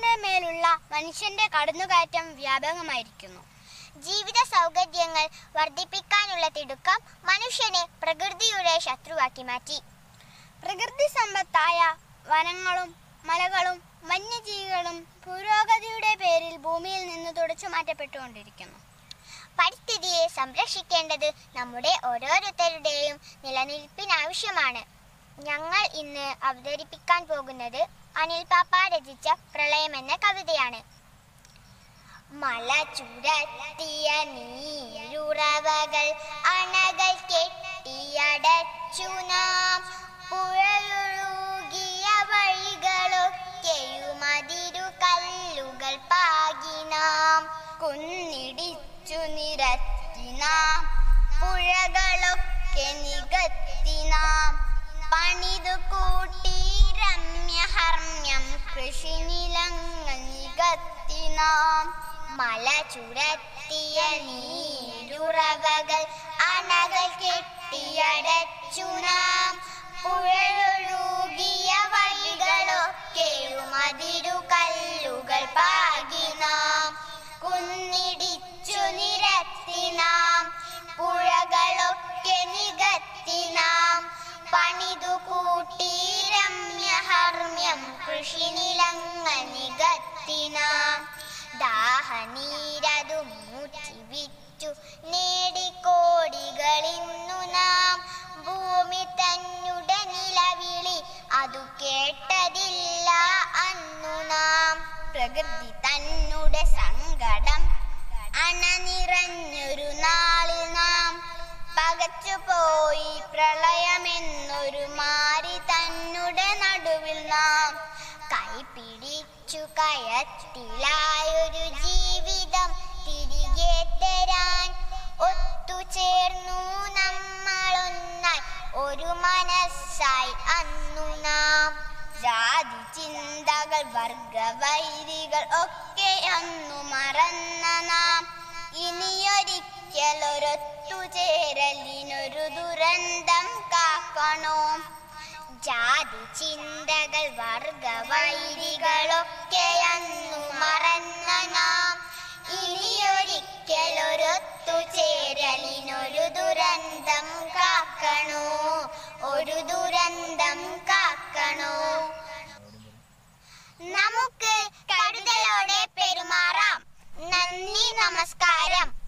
മൃഗങ്ങളുടെ മേലുള്ള മനുഷ്യന്റെ കടന്നുകയറ്റം വ്യാപകമായിരിക്കുന്നു ജീവിത സൗകര്യങ്ങൾ വർദ്ധിപ്പിക്കാനുള്ള തിടുക്കം മനുഷ്യനെ പ്രകൃതിയുടെ ശത്രുവാക്കി മാറ്റി പ്രകൃതി സമ്പത്തായ വനങ്ങളും മലകളും വന്യജീവികളും പുരോഗതിയുടെ പേരിൽ ഭൂമിയിൽ നിന്ന് തുടച്ചു മാറ്റപ്പെട്ടുകൊണ്ടിരിക്കുന്നു പരിസ്ഥിതിയെ സംരക്ഷിക്കേണ്ടത് നമ്മുടെ ഓരോരുത്തരുടെയും നിലനിൽപ്പിനാവശ്യമാണ് ഞങ്ങൾ ഇന്ന് അവതരിപ്പിക്കാൻ പോകുന്നത് അനിൽ പാപ്പ രചിച്ച പ്രളയം എന്ന കവിതയാണ് മല ചുരത്തിയ നീരുറവകൾ അണകൾ കെട്ടിയടച്ചു നാം പുഴയൊഴുകിയ വഴികളൊക്കെയുമതിരു കല്ലുകൾ പാകി നാം കുന്നിടിച്ചു നിരത്തി നാം പുഴകളൊക്കെ നികത്തി നാം പണിതു കൂട്ടി രമ്യഹർമ്മ്യം കൃഷി നിലങ്ങൾ നികത്തി നാം മല ചുരത്തിയ നീരുറവകൾ അണകൾ കെട്ടിയടച്ചു നാം പുഴയൊഴുകിയ വഴികളൊക്കെയും അതിരു കല്ലുകൾ പാകി നാം കുന്നിടിച്ചു നിരത്തി നാം പുഴകളൊക്കെ നികത്തി നാം പണിതു കൂട്ടി രമ്യഹർമ്മ്യം കൃഷി നിലങ്ങൾ നികത്തി നാം ദാഹനീരതു മൂറ്റി വിറ്റു നേടിക്കോടികളിന്നു നാം ഭൂമി തന്നുടെ നിലവിളി അതു കേട്ടതില്ല അന്നു നാം പ്രകൃതി തന്നുടെ സങ്കടം അണനിറഞ്ഞൊരു നാളിൽ നാം പകച്ചുപോയി പ്രളയമെന്നൊരു മാരി തന്നുടെ നടുവിൽ നാം കൈപിടിച്ചു കയത്തിലായൊരു ജീവിതം തിരികെ തരാൻ ഒത്തുചേർന്നു നമ്മളൊന്നായി ഒരു മനസ്സായി അന്നു നാം ജാതി ചിന്തകൾ വർഗവൈരികൾ ഒക്കെ അന്നു മറന്ന നാം ഇനിയൊരിക്കലൊരൊത്തുചേരലിനൊരു ദുരന്തം കാക്കണോ ജാതി ചിന്തകൾ വർഗവൈരികളൊക്കെ അന്നു മറന്ന നാം ഇനിയൊരിക്കലൊരൊത്തുചേരലിനൊരു ദുരന്തം കാക്കണോ ഒരു ദുരന്തം കാക്കണോ നമുക്ക് കരുതലോടെ പെരുമാറാം നന്ദി നമസ്കാരം